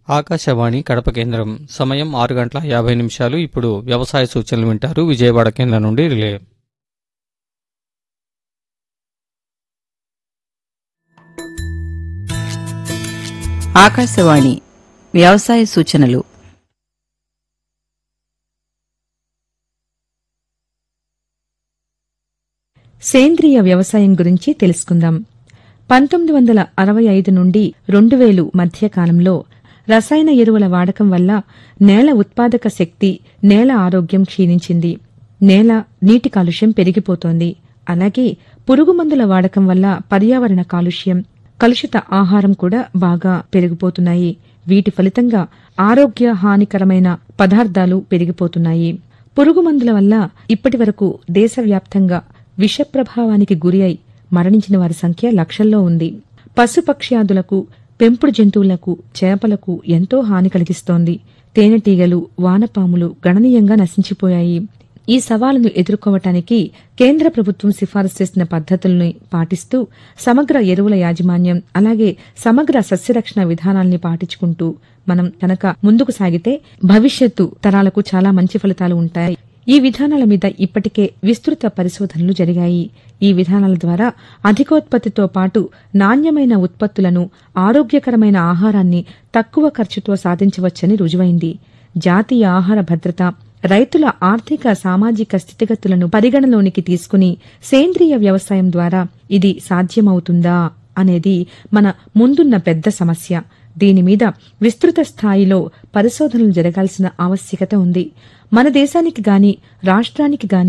ఆకాశవాణి కడప కేంద్రం సమయం ఆరు గంటల యాభై నిమిషాలు ఇప్పుడు వ్యవసాయ సూచనలు వింటారు విజయవాడ కేంద్రం నుండి రిలే ఆకాశవాణి వ్యవసాయ సూచనలు సేంద్రియ వ్యవసాయం గురించి తెలుసుకుందాం పంతొమ్మిది వందల అరవై ఐదు నుండి రెండు వేలు మధ్య కాలంలో రసాయన ఎరువుల వాడకం వల్ల నేల ఉత్పాదక శక్తి నేల ఆరోగ్యం క్షీణించింది నేల నీటి కాలుష్యం పెరిగిపోతోంది అలాగే పురుగు మందుల వాడకం వల్ల పర్యావరణ కాలుష్యం కలుషిత ఆహారం కూడా బాగా పెరిగిపోతున్నాయి వీటి ఫలితంగా ఆరోగ్య హానికరమైన పదార్థాలు పెరిగిపోతున్నాయి పురుగు మందుల వల్ల ఇప్పటి వరకు దేశవ్యాప్తంగా విష ప్రభావానికి గురి అయి మరణించిన వారి సంఖ్య లక్షల్లో ఉంది పశుపక్ష్యాదులకు పెంపుడు జంతువులకు చేపలకు ఎంతో హాని కలిగిస్తోంది తేనెటీగలు వానపాములు గణనీయంగా నశించిపోయాయి ఈ సవాలును ఎదుర్కోవటానికి కేంద్ర ప్రభుత్వం సిఫారసు చేసిన పద్ధతుల్ని పాటిస్తూ సమగ్ర ఎరువుల యాజమాన్యం అలాగే సమగ్ర సస్యరక్షణ విధానాల్ని పాటించుకుంటూ మనం కనుక ముందుకు సాగితే భవిష్యత్తు తరాలకు చాలా మంచి ఫలితాలు ఉంటాయి ఈ విధానాల మీద ఇప్పటికే విస్తృత పరిశోధనలు జరిగాయి ఈ విధానాల ద్వారా అధికోత్పత్తితో పాటు నాణ్యమైన ఉత్పత్తులను ఆరోగ్యకరమైన ఆహారాన్ని తక్కువ ఖర్చుతో సాధించవచ్చని రుజువైంది జాతీయ ఆహార భద్రత రైతుల ఆర్థిక సామాజిక స్థితిగతులను పరిగణలోనికి తీసుకుని సేంద్రియ వ్యవసాయం ద్వారా ఇది సాధ్యమవుతుందా అనేది మన ముందున్న పెద్ద సమస్య దీని మీద విస్తృత స్థాయిలో పరిశోధనలు జరగాల్సిన ఆవశ్యకత ఉంది మన దేశానికి గాని రాష్ట్రానికి గాని